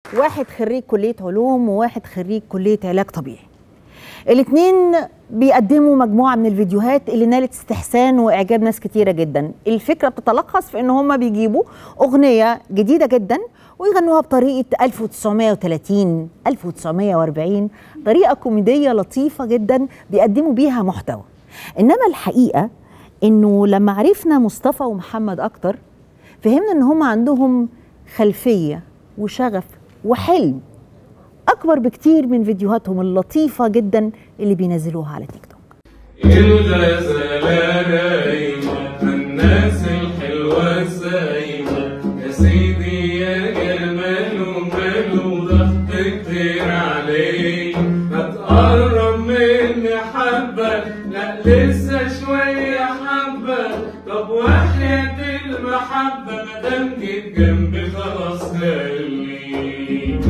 واحد خريج كليه علوم وواحد خريج كليه علاج طبيعي الاثنين بيقدموا مجموعه من الفيديوهات اللي نالت استحسان واعجاب ناس كتيره جدا الفكره بتتلخص في ان هم بيجيبوا اغنيه جديده جدا ويغنوها بطريقه 1930 1940 طريقه كوميديه لطيفه جدا بيقدموا بيها محتوى انما الحقيقه انه لما عرفنا مصطفى ومحمد اكتر فهمنا ان هم عندهم خلفيه وشغف وحلم اكبر بكتير من فيديوهاتهم اللطيفه جدا اللي بينزلوها على تيك توك الغزالة رايمة الناس الحلوة سايمة يا سيدي يا جمال ومال وضغط كتير عليك هتقرب مني حبة لا لسه شوية حبة طب وحياة المحبة مادام جيت جنبي خلاص خليك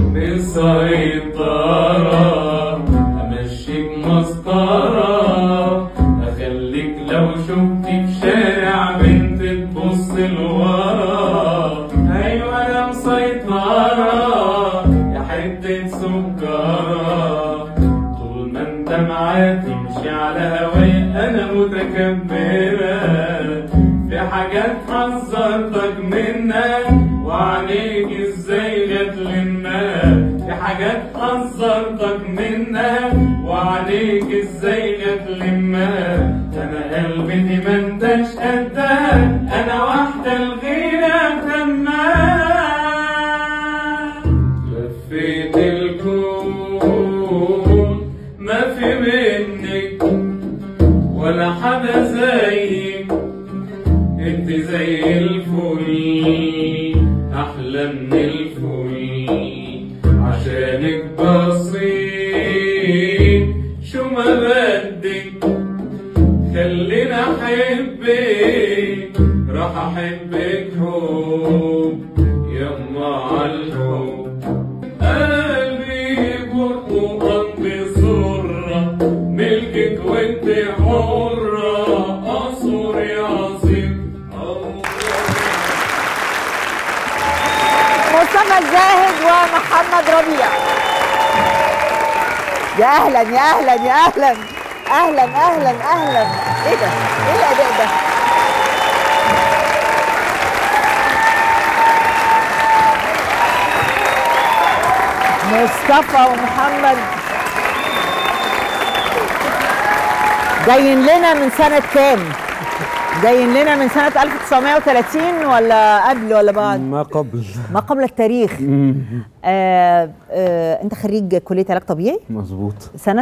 مسيطرة امشيك مسطرة اخليك لو شفتي في شارع بنت تبص لورا ايوه انا مسيطرة يا حتة سكرة طول ما انت معايا تمشي على هوايا انا متكبرة في حاجات حذرتك منها وعليك ازاي جت للنار في حاجات حذرتك منها وعليك ازاي جت للنار انا قلبي دي ما انتش قدها انا واحدة الغيرة تمام لفيت الكون ما في منك ولا حدا زيك انت زي الفل احلى من الفل عشانك بسيط شو ما بدك خلينا احبك راح احبك حب يما عالحب قلبي برقوقك بسرة ملكك وانت حرة قصر عظيم مصطفى الزاهد ومحمد ربيع يا اهلا يا اهلا يا اهلا اهلا اهلا اهلا ايه ده ايه الاداء ده مصطفى ومحمد جايين لنا من سنة كام؟ جايين لنا من سنة 1930 ولا قبل ولا بعد؟ ما قبل ما قبل التاريخ آه آه انت خريج كليه علاج طبيعي مظبوط سنه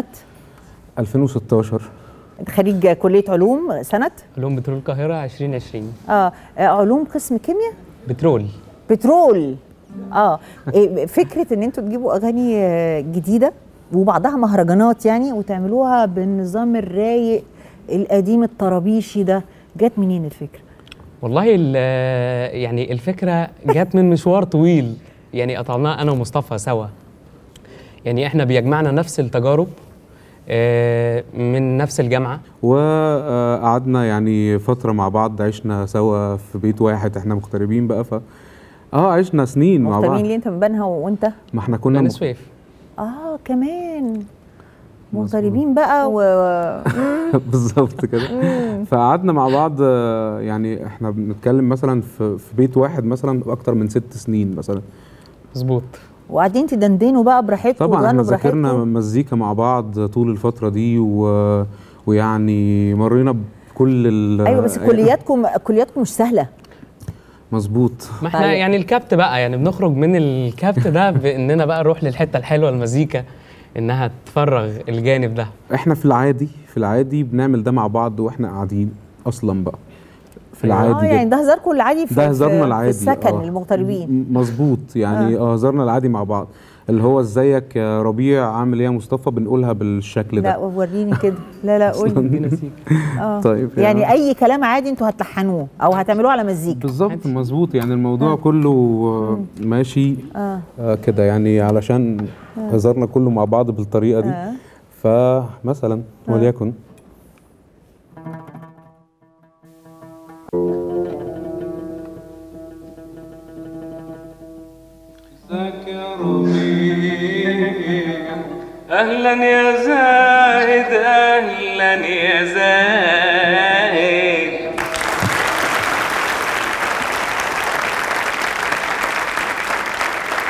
2016 انت خريج كليه علوم سنه علوم بترول القاهرة 2020 اه, آه علوم قسم كيمياء بترول بترول اه إيه فكره ان انتوا تجيبوا اغاني آه، جديده وبعضها مهرجانات يعني وتعملوها بالنظام الرايق القديم الطرابيشي ده جت منين الفكره والله ال- يعني الفكرة جت من مشوار طويل يعني قطعناه أنا ومصطفى سوا يعني إحنا بيجمعنا نفس التجارب آه، من نفس الجامعة وقعدنا يعني فترة مع بعض عشنا سوا في بيت واحد احنا مغتربين بقى ف اه عشنا سنين مع مغتربين بعض ليه انت من بنها وانت ما احنا كنا بني مغ- سويف اه كمان مغتربين بقى و بالظبط كده فقعدنا مع بعض آه، يعني احنا بنتكلم مثلا في في بيت واحد مثلا اكتر من ست سنين مثلا مظبوط وقاعدين تدندنوا بقى براحتكم طبعا احنا وتغنوا ذاكرنا براحتكم مزيكا مع بعض طول الفترة دي و... ويعني مرينا بكل ال ايوه بس كلياتكم كلياتكم مش سهله مظبوط ما احنا طيب. يعني الكبت بقى يعني بنخرج من الكبت ده بإننا بقى نروح للحتة الحلوة المزيكا إنها تفرغ الجانب ده احنا في العادي في العادي بنعمل ده مع بعض واحنا قاعدين اصلا بقى في أيوة. العادي اه يعني جدا ده هزاركم العادي في ده في- هزارنا في العادي السكن آه. المغتربين م- مظبوط يعني اه هزارنا العادي مع بعض اللي هو ازيك يا ربيع عامل ايه يا مصطفى بنقولها بالشكل لا ده وريني كده لا لا قولي دي نسيك اه طيب يعني يعني- اي كلام عادي انتوا هتلحنوه او هتعملوه على مزيكا بالظبط مظبوط يعني الموضوع كله آه، ماشي اه آه كده يعني علشان هزارنا كله مع بعض بالطريقه دي آه. فمثلا وليكن ذاك يا ربيع طبيب أهلا يا زاهد أهلا يا زاهد